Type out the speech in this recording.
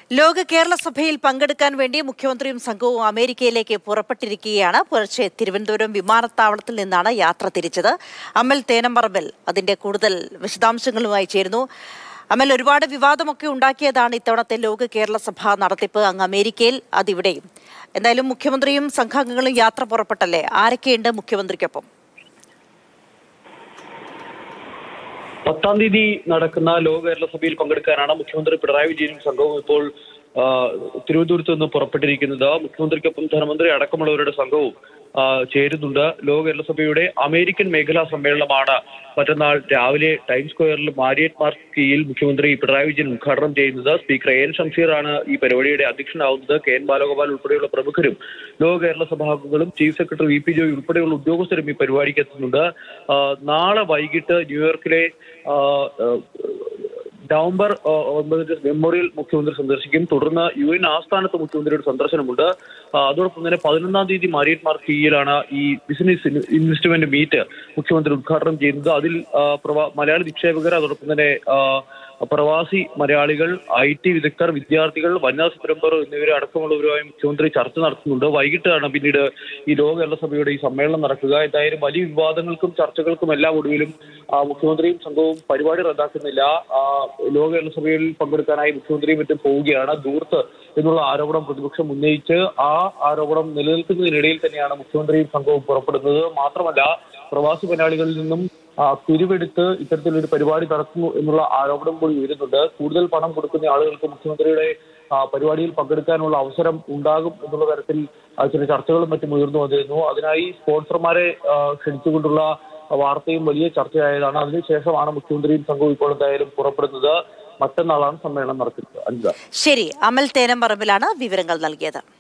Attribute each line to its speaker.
Speaker 1: ലോക കേരള സഭയിൽ പങ്കെടുക്കാൻ വേണ്ടി മുഖ്യമന്ത്രിയും സംഘവും അമേരിക്കയിലേക്ക് പുറപ്പെട്ടിരിക്കുകയാണ് പുലർച്ചെ തിരുവനന്തപുരം വിമാനത്താവളത്തിൽ നിന്നാണ് യാത്ര തിരിച്ചത് അമൽ തേനമ്പറമ്പൽ അതിന്റെ കൂടുതൽ വിശദാംശങ്ങളുമായി ചേരുന്നു അമൽ ഒരുപാട് വിവാദമൊക്കെ ഉണ്ടാക്കിയതാണ് ഇത്തവണത്തെ ലോക കേരള സഭ നടത്തിപ്പ് അങ്ങ് അമേരിക്കയിൽ അതിവിടെയും എന്തായാലും മുഖ്യമന്ത്രിയും സംഘാംഗങ്ങളും യാത്ര പുറപ്പെട്ടല്ലേ ആരൊക്കെയുണ്ട് മുഖ്യമന്ത്രിക്കൊപ്പം
Speaker 2: പത്താം തീയതി നടക്കുന്ന ലോക കേരള സഭയിൽ പങ്കെടുക്കാനാണ് മുഖ്യമന്ത്രി പിണറായി വിജയനും സംഘവും ഇപ്പോൾ ആ, തിരുവനന്തപുരത്ത് നിന്ന് പുറപ്പെട്ടിരിക്കുന്നത് മുഖ്യമന്ത്രിക്കൊപ്പം ധനമന്ത്രി അടക്കമുള്ളവരുടെ സംഘവും ആ, ചേരുന്നുണ്ട് ലോക കേരള സഭയുടെ അമേരിക്കൻ മേഖലാ സമ്മേളനമാണ് മറ്റന്നാൾ രാവിലെ ടൈം സ്ക്വയറിൽ മാരിയറ്റ് മാർക്ക് കീയിൽ മുഖ്യമന്ത്രി പിണറായി വിജയൻ ഉദ്ഘാടനം ചെയ്യുന്നത് സ്പീക്കർ എ എൻ ഷംസീറാണ് ഈ പരിപാടിയുടെ അധ്യക്ഷനാവുന്നത് കെ എൻ ബാലഗോപാൽ ഉൾപ്പെടെയുള്ള പ്രമുഖരും ലോക കേരള സഭാംഗങ്ങളും chief secretary V P Joy ഉൾപ്പെടെയുള്ള ഉദ്യോഗസ്ഥരും ഈ പരിപാടിക്ക് എത്തുന്നുണ്ട് ആ, നാളെ വൈകിട്ട് ന്യൂയോർക്കിലെ ആ, ആ, നവംബർ ആ, ഒൻപതിന് മെമ്മോറിയൽ മുഖ്യമന്ത്രി സന്ദർശിക്കും തുടർന്ന് യു എൻ ആസ്ഥാനത്ത് മുഖ്യമന്ത്രിയുടെ സന്ദർശനമുണ്ട് ആ, അതോടൊപ്പം തന്നെ പതിനൊന്നാം തീയതി മാരിയറ്റ് മാർക്ക് കീഴിലാണ് ഈ ബിസിനസ് ഇൻ- ഇൻവെസ്റ്റ്മെന്റ് മീറ്റ് മുഖ്യമന്ത്രി ഉദ്ഘാടനം ചെയ്യുന്നത് അതിൽ ആ, പ്രവാ- മലയാളി നിക്ഷേപകർ അതോടൊപ്പം തന്നെ ആ, പ്രവാസി മലയാളികൾ ഐ ടി വിദഗ്ധർ വിദ്യാർത്ഥികൾ വനിതാ സംരംഭകർ എന്നിവരെ അടക്കമുള്ളവരുമായി മുഖ്യമന്ത്രി ചർച്ച നടത്തുന്നുണ്ട് വൈകിട്ടാണ് പിന്നീട് ഈ ലോക കേരള സഭയുടെ ഈ സമ്മേളനം നടക്കുക എന്തായാലും വലിയ വിവാദങ്ങൾക്കും ചർച്ചകൾക്കും എല്ലാം ഒടുവിലും ആ, മുഖ്യമന്ത്രിയും സംഘവും പരിപാടി റദ്ദാക്കുന്നില്ല ആ, ലോക കേരള സഭയിൽ പങ്കെടുക്കാനായി മുഖ്യമന്ത്രിയും മറ്റും പോവുകയാണ് ദൂർത്ത് എന്നുള്ള ആരോപണം പ്രതിപക്ഷം ഉന്നയിച്ച് ആ ആരോപണം നിലനിൽക്കുന്നതിനിടയിൽ തന്നെയാണ് മുഖ്യമന്ത്രിയും സംഘവും പുറപ്പെടുന്നത് മാത്രമല്ല പ്രവാസി മലയാളികളിൽ നിന്നും ആ, പിരിവെടുത്ത് ഇത്തരത്തിലൊരു പരിപാടി നടത്തുന്നു എന്നുള്ള ആരോപണം കൂടി ഉയരുന്നുണ്ട് കൂടുതൽ പണം കൊടുക്കുന്ന ആളുകൾക്ക് മുഖ്യമന്ത്രിയുടെ ആ, പരിപാടിയിൽ പങ്കെടുക്കാനുള്ള അവസരം ഉണ്ടാകും എന്നുള്ള തരത്തിൽ ആ, ചില ചർച്ചകളും മറ്റും ഉയർന്നു വന്നിരുന്നു അതിനായി സ്പോൺസർമാരെ ആ, ക്ഷണിച്ചുകൊണ്ടുള്ള വാർത്തയും വലിയ ചർച്ചയായതാണ് അതിനുശേഷമാണ് മുഖ്യമന്ത്രിയും സംഘവും ഇപ്പോൾ എന്തായാലും പുറപ്പെടുന്നത് മറ്റന്നാളാണ് സമ്മേളനം നടക്കുന്നത് അനിത
Speaker 1: ശരി അമൽ തേനമ്പറമ്പിലാണ് വിവരങ്ങൾ നൽകിയത്